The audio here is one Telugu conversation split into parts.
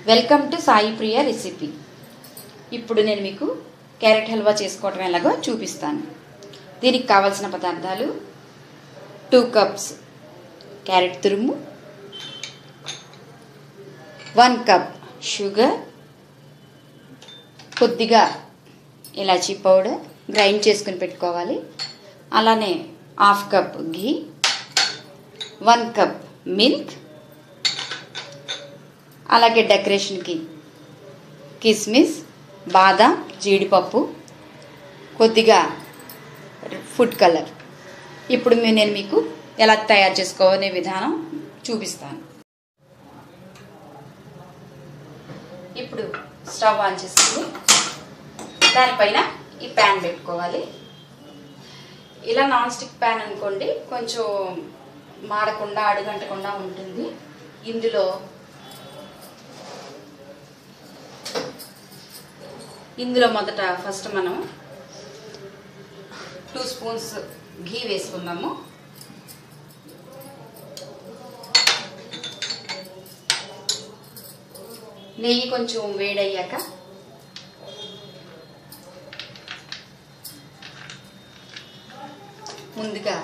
welcome to Sai Priya recipe ఇప్పుడు నేను మీకు క్యారెట్ హల్వా చేసుకోవటం ఎలాగో చూపిస్తాను దీనికి కావాల్సిన పదార్థాలు టూ కప్స్ క్యారెట్ తురుము వన్ కప్ షుగర్ కొద్దిగా ఇలాచీ పౌడర్ గ్రైండ్ చేసుకుని పెట్టుకోవాలి అలానే half cup ghee one cup milk అలాగే డెకరేషన్కి కిస్మిస్ బాదం జీడిపప్పు కొద్దిగా ఫుడ్ కలర్ ఇప్పుడు మీ- నేను మీకు ఎలా తయారు చేసుకోవాలనే విధానం చూపిస్తాను ఇప్పుడు స్టవ్ ఆన్ చేసుకుని దానిపైన ఈ ప్యాన్ పెట్టుకోవాలి ఇలా నాన్ స్టిక్ ప్యాన్ అనుకోండి కొంచెం మాడకుండా అడుగంటకుండా ఉంటుంది ఇందులో ఇందులో మొదట ఫస్ట్ మనం టూ స్పూన్స్ ఘీ వేసుకుందాము నెయ్యి కొంచెం వేడయ్యాక ముందుగా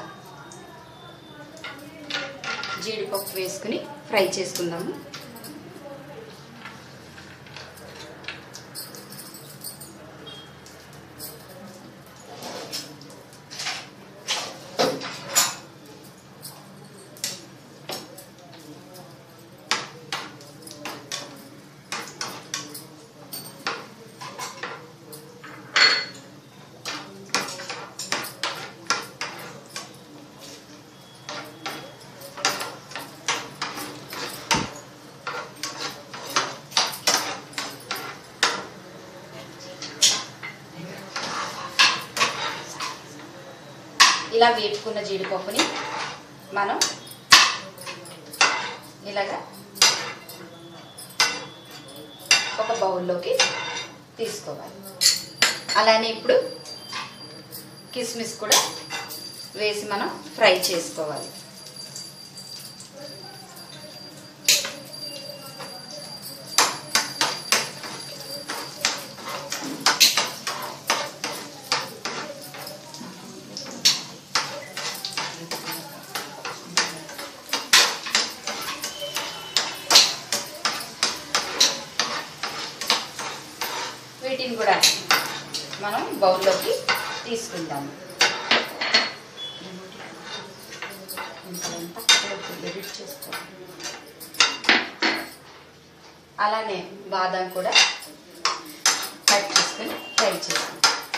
జీడిపప్పు వేసుకుని ఫ్రై చేసుకుందాము ఇలా వేపుకున్న జీడిపప్పుని మనం ఇలాగా ఒక బౌల్లోకి తీసుకోవాలి అలానే ఇప్పుడు కిస్మిస్ కూడా వేసి మనం ఫ్రై చేసుకోవాలి వీటిని కూడా మనం బౌల్లోకి తీసుకుందాము ఎడిట్ చేసుకోవాలి అలానే బాదం కూడా కట్ చేసుకొని ఫ్రై చేస్తాం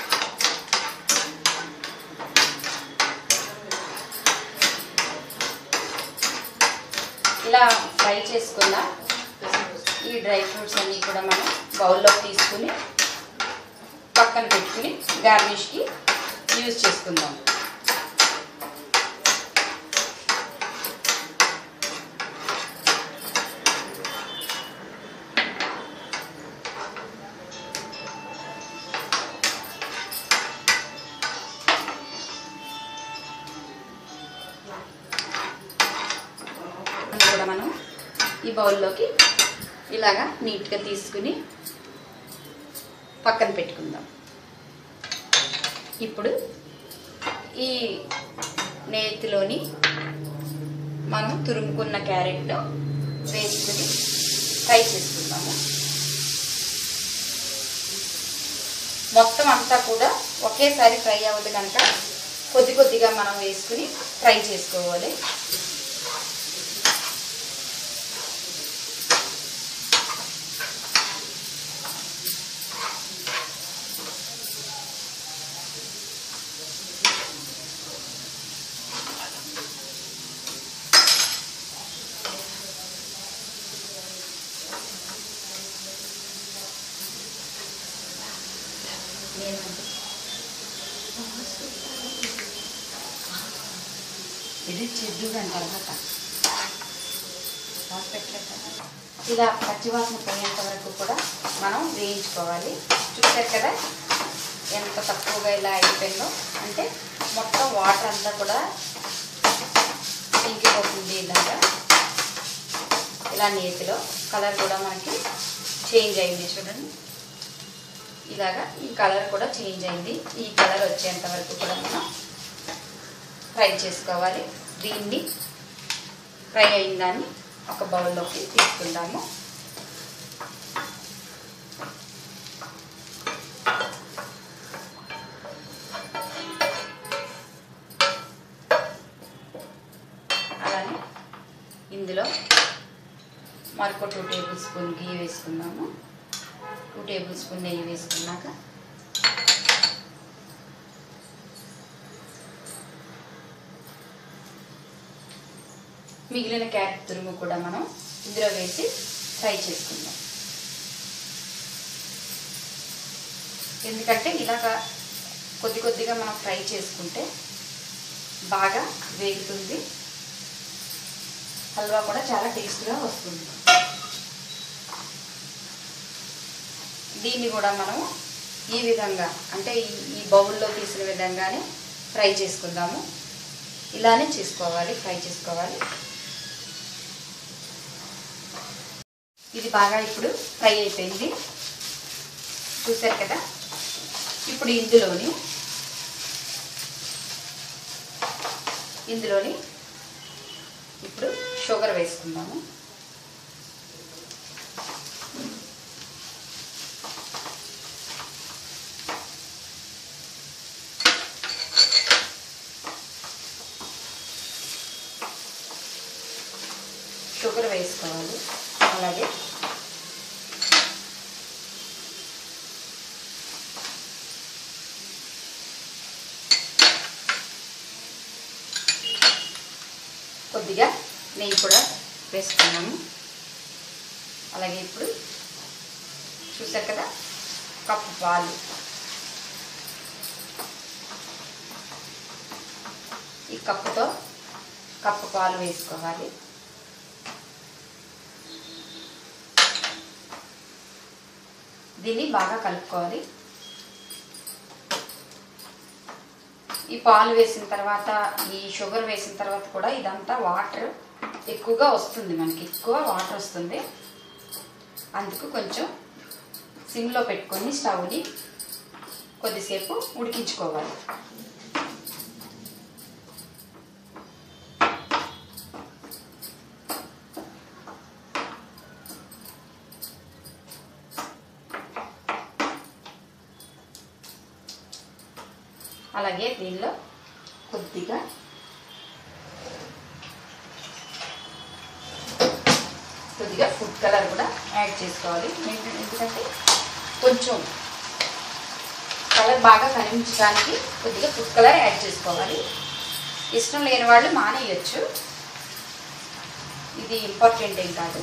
ఇలా ఫ్రై చేసుకున్న ఈ డ్రై ఫ్రూట్స్ అన్నీ కూడా మనం బౌల్లో తీసుకుని పక్కన పెట్టుకుని గార్నిష్కి యూజ్ చేసుకుందాం ఇది కూడా మనం ఈ బౌల్లోకి ఇలాగా నీట్గా తీసుకుని పక్కన పెట్టుకుందాం ఇప్పుడు ఈ నేతిలోని మనం తురుముకున్న క్యారెట్ వేసుకుని ఫ్రై చేసుకుందాము మొత్తం అంతా కూడా ఒకేసారి ఫ్రై అవ్వదు కనుక కొద్ది కొద్దిగా మనం వేసుకుని ఫ్రై చేసుకోవాలి ఎడిట్ చేద్దాం తర్వాత ఇలా పచ్చివాసన పోయేంత వరకు కూడా మనం వేయించుకోవాలి చూసారు కదా ఎంత తక్కువగా ఇలా అయిపోయిందో అంటే మొత్తం వాటర్ అంతా కూడా ఇంకిపోతుంది ఇలాగా ఇలా నేతిలో కలర్ కూడా మనకి చేంజ్ అయింది చూడండి ఇలాగా ఈ కలర్ కూడా చేంజ్ అయింది ఈ కలర్ వచ్చేంత వరకు కూడా మనం ఫ్రై చేసుకోవాలి దీన్ని ఫ్రై అయిన దాన్ని ఒక బౌల్లోకి తీసుకుందాము అలానే ఇందులో మరొక టూ టేబుల్ స్పూన్ గీ వేసుకుందాము టూ టేబుల్ స్పూన్ నెయ్యి వేసుకున్నాక మిగిలిన క్యారెట్ తురుము కూడా మనం ఇందులో వేసి ఫ్రై చేసుకుందాం ఎందుకంటే ఇలాగ కొద్ది కొద్దిగా మనం ఫ్రై చేసుకుంటే బాగా వేగుతుంది హల్వా కూడా చాలా టేస్ట్గా వస్తుంది దీన్ని కూడా మనము ఈ విధంగా అంటే ఈ ఈ బౌల్లో తీసిన విధంగానే ఫ్రై చేసుకుందాము ఇలానే చేసుకోవాలి ఫ్రై చేసుకోవాలి ఇది బాగా ఇప్పుడు ఫ్రై అయిపోయింది చూసారు కదా ఇప్పుడు ఇందులోని ఇందులోని ఇప్పుడు షుగర్ వేసుకుందాము షుగర్ వేసుకోవాలి అలాగే కొద్దిగా నెయ్యి కూడా వేసుకున్నాము అలాగే ఇప్పుడు చూసారు కదా కప్పు పాలు ఈ కప్పుతో కప్పు పాలు వేసుకోవాలి దీన్ని బాగా కలుపుకోవాలి ఈ పాలు వేసిన తర్వాత ఈ షుగర్ వేసిన తర్వాత కూడా ఇదంతా వాటర్ ఎక్కువగా వస్తుంది మనకి ఎక్కువ వాటర్ వస్తుంది అందుకు కొంచెం సిమ్లో పెట్టుకొని స్టవ్ని కొద్దిసేపు ఉడికించుకోవాలి అలాగే దీనిలో కొద్దిగా కొద్దిగా ఫుడ్ కలర్ కూడా యాడ్ చేసుకోవాలి ఏంటంటే- ఎందుకంటే కొంచెం కలర్ బాగా కనిపించడానికి కొద్దిగా ఫుడ్ కలర్ యాడ్ చేసుకోవాలి ఇష్టం లేని వాళ్ళు మానేయచ్చు ఇది ఇంపార్టెంట్ ఏం కాదు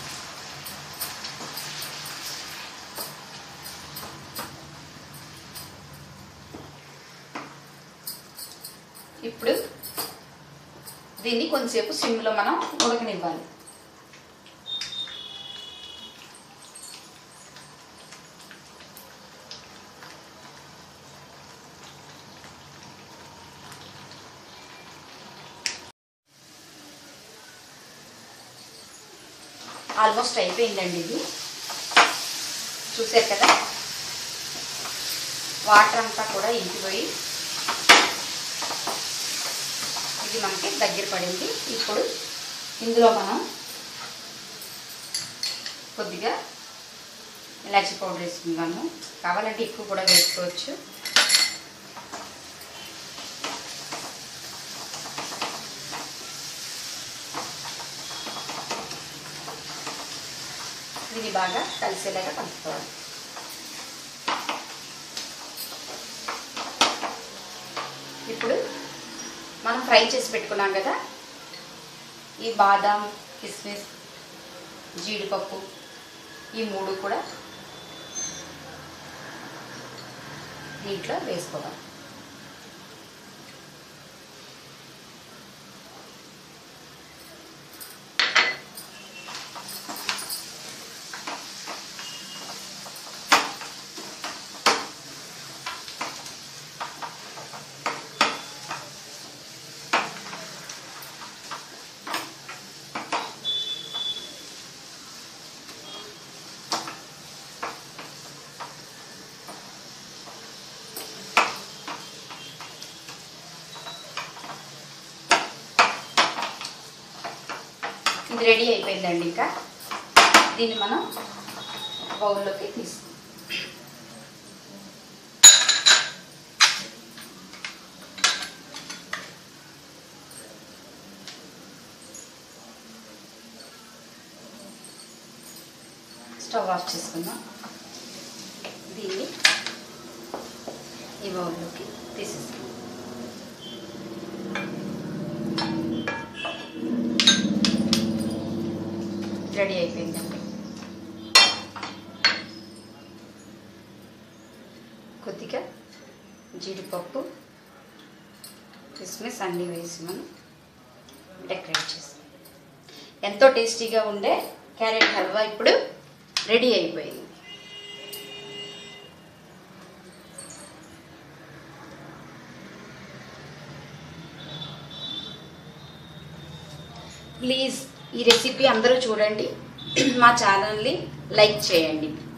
ఇప్పుడు దీన్ని కొంతసేపు సిమ్లో మనం ఉడకనివ్వాలి ఆల్మోస్ట్ అయిపోయిందండి ఇది చూసారు కదా వాటర్ అంతా కూడా ఇంకిపోయి ఇది మనకి దగ్గర పడింది ఇప్పుడు ఇందులో మనం కొద్దిగా ఇలాచీ పౌడర్ వేసుకుందాము కావాలంటే ఎక్కువ కూడా వేసుకోవచ్చు ఇది బాగా కలిసేలాగా కలుపుకోవాలి ఇప్పుడు మనం ఫ్రై చేసి పెట్టుకున్నాం కదా ఈ బాదాం కిస్మిస్ జీడిపప్పు ఈ మూడు కూడా దీంట్లో వేసుకోవాలి రెడీ అయిపోయిందండి ఇంకా దీన్ని మనం బౌల్లోకి తీసుకుందాం స్టవ్ ఆఫ్ చేసుకుందాం దీన్ని ఈ బౌల్లోకి తీసేస్తాం రెడీ అయిపోయిందండి కొద్దిగా జీడిపప్పు కిస్మిస్ అన్నీ వేసి మనం డెకరేట్ చేస్తాం ఎంతో టేస్టీగా ఉండే క్యారెట్ హల్వా ఇప్పుడు రెడీ అయిపోయింది ప్లీజ్ ఈ రెసిపీ అందరూ చూడండి మా ఛానల్ని లైక్ చేయండి